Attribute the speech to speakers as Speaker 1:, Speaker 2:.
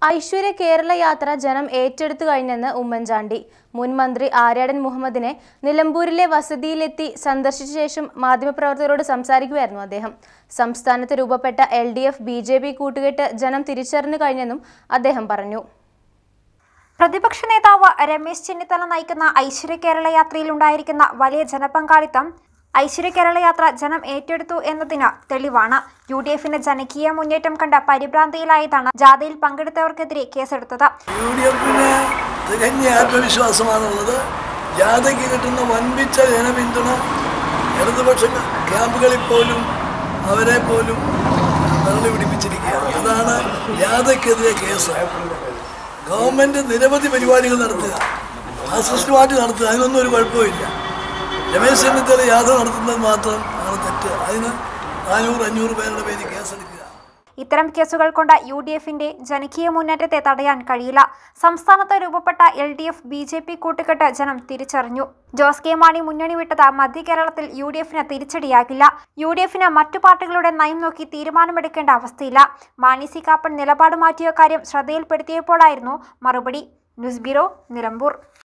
Speaker 1: ഐശ്വര്യ കേരള യാത്ര ജനം ഏറ്റെടുത്തു കഴിഞ്ഞെന്ന് ഉമ്മൻചാണ്ടി മുൻ മന്ത്രി ആര്യാടൻ മുഹമ്മദിനെ നിലമ്പൂരിലെ വസതിയിലെത്തി സന്ദർശിച്ച ശേഷം മാധ്യമപ്രവർത്തകരോട് സംസാരിക്കുകയായിരുന്നു അദ്ദേഹം സംസ്ഥാനത്ത് രൂപപ്പെട്ട L D F B J P കൂട്ടുകെട്ട് ജനം തിരിച്ചറിഞ്ഞു കഴിഞ്ഞെന്നും അദ്ദേഹം പറഞ്ഞു
Speaker 2: പ്രതിപക്ഷ നേതാവ് രമേശ് ചെന്നിത്തല നയിക്കുന്ന ഐശ്വര്യ കേരള യാത്രയിൽ ഉണ്ടായിരിക്കുന്ന വലിയ ജനപങ്കാളിത്തം ഐശ്വര്യ കേരള യാത്ര ജനം ഏറ്റെടുത്തു എന്നതിന് തെളിവാണ് യു ഡി എഫിന്റെ ജനകീയ മുന്നേറ്റം കണ്ട പരിഭ്രാന്തിയിലായതാണ് ജാഥയിൽ പങ്കെടുത്തവർക്കെതിരെ കേസെടുത്തത്
Speaker 3: യു ഡി എഫിന് തികഞ്ഞ ആത്മവിശ്വാസമാണുള്ളത് ജാഥയ്ക്ക് കിട്ടുന്ന വൻപിച്ച ജനപിന്തുണ ഇടതുപക്ഷ ക്യാമ്പുകളിൽ പോലും അവരെ പോലും തള്ളി പിടിപ്പിച്ചിരിക്കുകയാണ് അതാണ് ജാഥയ്ക്കെതിരെ കേസ് ഗവൺമെൻറ് നിരവധി പരിപാടികൾ നടത്തുക മാർക്സിസ്റ്റ് പാർട്ടി നടത്തുക അതിനൊന്നും ഒരു കുഴപ്പമില്ല രമേശ് ചെന്നിത്തല യാത്ര നടത്തുന്നത് മാത്രം ആണ് തെറ്റ് അതിന് നാനൂറ് അഞ്ഞൂറ് പേരുടെ പേര് കേസെടുക്കുക
Speaker 2: ഇത്തരം കേസുകൾ കൊണ്ട് യു ഡി എഫിന്റെ ജനകീയ മുന്നേറ്റത്തെ തടയാൻ കഴിയില്ല സംസ്ഥാനത്ത് രൂപപ്പെട്ട L D F B J P കൂട്ടുകെട്ട് ജനം തിരിച്ചറിഞ്ഞു ജോസ് കെ മാണി മുന്നണി വിട്ടത് മധ്യ കേരളത്തിൽ യു ഡി എഫിന് തിരിച്ചടിയാകില്ല യു ഡി എഫിന് മറ്റു പാർട്ടികളുടെ നയം നോക്കി തീരുമാനമെടുക്കേണ്ട അവസ്ഥയില്ല മാണി സി കാപ്പൻ നിലപാട് മാറ്റിയ കാര്യം ശ്രദ്ധയിൽപ്പെടുത്തിയപ്പോഴായിരുന്നു മറുപടി ന്യൂസ് ബ്യൂറോ നിലമ്പൂർ